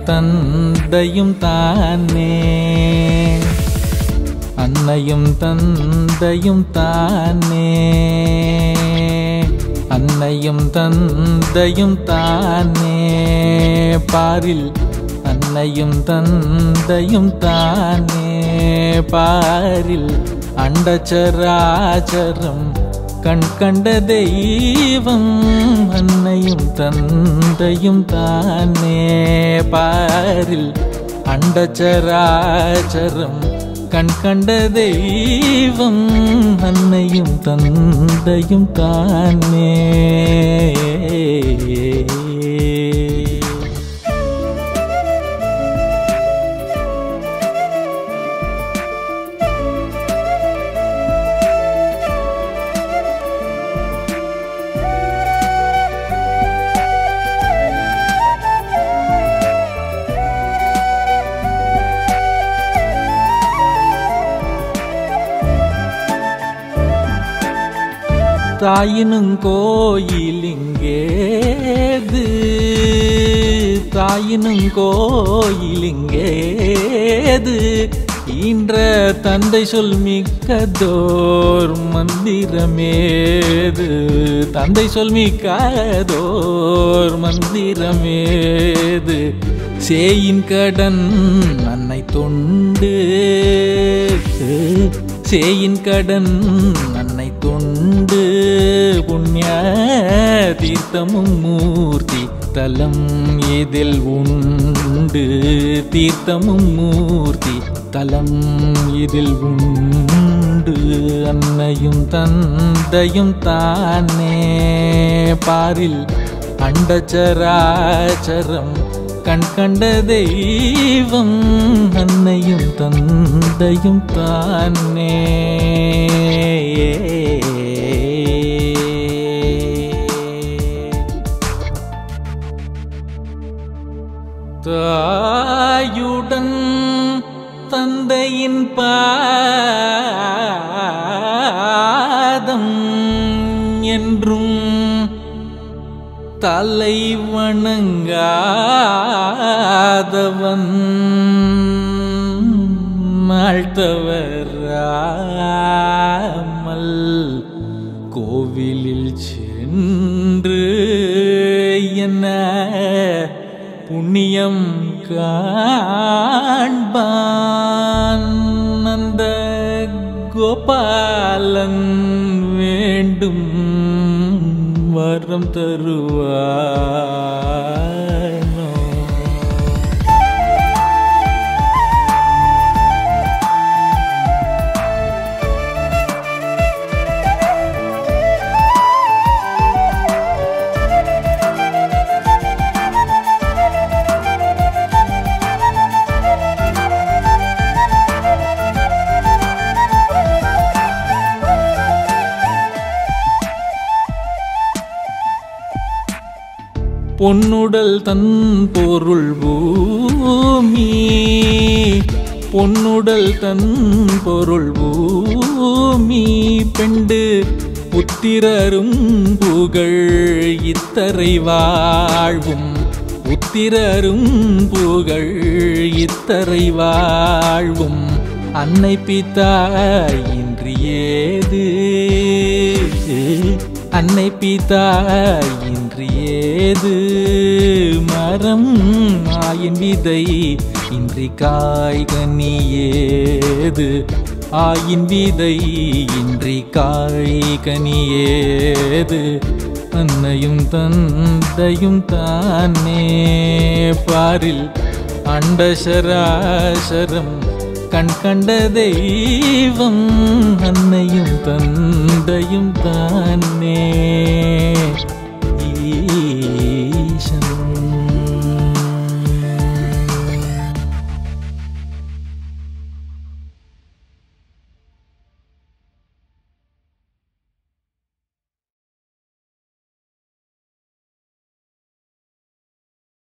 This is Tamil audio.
தந்தையும் தானே அன்னையும் தந்தையும் தானே அன்னையும் தந்தையும் தானே பாரில் அன்னையும் தந்தையும் தானே பாரில் அண்டச்சராச்சரம் கண் கண்ட தெய்வம் அன்னையும் தந்தையும் தானே பாரில் அண்டச்சராச்சரம் கண் கண்ட தெய்வம் அன்னையும் தந்தையும் தானே தாயினும் கோயிலிங்கேது தாயினும் கோயிலிங்கேது ஈன்ற தந்தை சொல் மிக்கதோர் மந்திரமேது தந்தை சொல் மிக்கதோர் மந்திரமேது சேயின் கடன் அன்னை தொண்டு சேயின் கடன் அன்னை தொண்டு புண்ணிய தீர்த்தமும் மூர்த்தி தலம் இதில் உண்டு தீர்த்தமும் மூர்த்தி தலம் இதில் உண்டு அன்னையும் தந்தையும் தானே பாரில் அண்டச்சராச்சரம் கண் கண்ட தெய்வம் அன்னையும் தந்தையும் தானே தாயுடன் தந்தையின் பாதம் என்றும் தலை வணங்காதவன் ஆழ்த்தவராமல் கோவிலில் சென்று என்ன புண்ணியம் காண்பான் அந்த கோபாலன் வேண்டும் வரம் தருவானோ பொன்னுடல் தன் பொருள் பூமி பொன்னுடல் தன் பொருள் பூமி பெண்டு புத்திரரும் புகழ் இத்தரை வாழ்வும் புத்திரரும் புகழ் இத்தரை வாழ்வும் அன்னை பிதா இன்றியேது அன்னை பிதா இன்றியேது மரம் ஆயின் விதை இன்றி காய்கனியேது ஆயின் விதை இன்றி காய்கனியேது அன்னையும் தந்தையும் தானே பாரில் அண்டசராசரம் கண் கண்ட தெய்வம் அன்னையும் தந்தையும் தானே